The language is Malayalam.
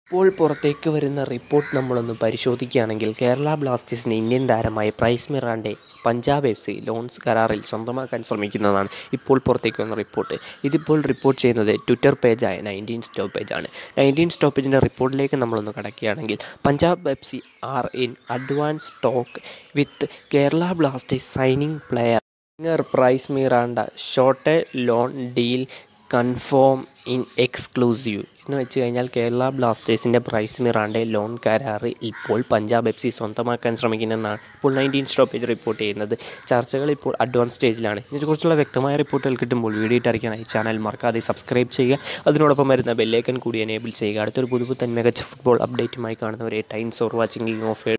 ഇപ്പോൾ പുറത്തേക്ക് വരുന്ന റിപ്പോർട്ട് നമ്മളൊന്ന് പരിശോധിക്കുകയാണെങ്കിൽ കേരള ബ്ലാസ്റ്റേഴ്സിൻ്റെ ഇന്ത്യൻ താരമായ Bryce Miranda Punjab F C loans കരാറിൽ സ്വന്തമാക്കാൻ ശ്രമിക്കുന്നതാണ് ഇപ്പോൾ പുറത്തേക്ക് വന്ന റിപ്പോർട്ട് ഇതിപ്പോൾ റിപ്പോർട്ട് ചെയ്യുന്നത് ട്വിറ്റർ പേജായ നയൻറ്റീൻ സ്റ്റോപ്പേജാണ് നയൻറ്റീൻ സ്റ്റോപ്പേജിൻ്റെ റിപ്പോർട്ടിലേക്ക് നമ്മളൊന്ന് കടക്കുകയാണെങ്കിൽ Punjab F C R in advance talk with Kerala Blasters signing player singer Bryce Miranda short loan deal confirm in exclusive എന്ന് വെച്ച് കഴിഞ്ഞാൽ കേരള ബ്ലാസ്റ്റേഴ്സിൻ്റെ പ്രൈസ് മിറാണ്ടെ ലോൺ കരാറ് ഇപ്പോൾ പഞ്ചാബ് എഫ് സി സ്വന്തമാക്കാൻ ശ്രമിക്കുന്നതെന്നാണ് ഇപ്പോൾ നയൻറ്റീൻ സ്റ്റോപ്പേജ് റിപ്പോർട്ട് ചെയ്യുന്നത് ചർച്ചകൾ ഇപ്പോൾ അഡ്വാൻസ് സ്റ്റേജിലാണ് ഇതിനെക്കുറിച്ചുള്ള വ്യക്തമായ റിപ്പോർട്ടുകൾ കിട്ടുമ്പോൾ വീഡിയോ ഇട്ടറിക്കാനായി ചാനൽ മറക്കാതെ സബ്സ്ക്രൈബ് ചെയ്യുക അതിനോടൊപ്പം വരുന്ന ബെല്ലേക്കൻ കൂടി എനേബിൾ ചെയ്യുക അടുത്തൊരു പുതുപുത്തൻ മികച്ച ഫുട്ബോൾ അപ്ഡേറ്റുമായി കാണുന്നവരെ ടൈംസ് ഓർ വാച്ചിങ് ഓഫ്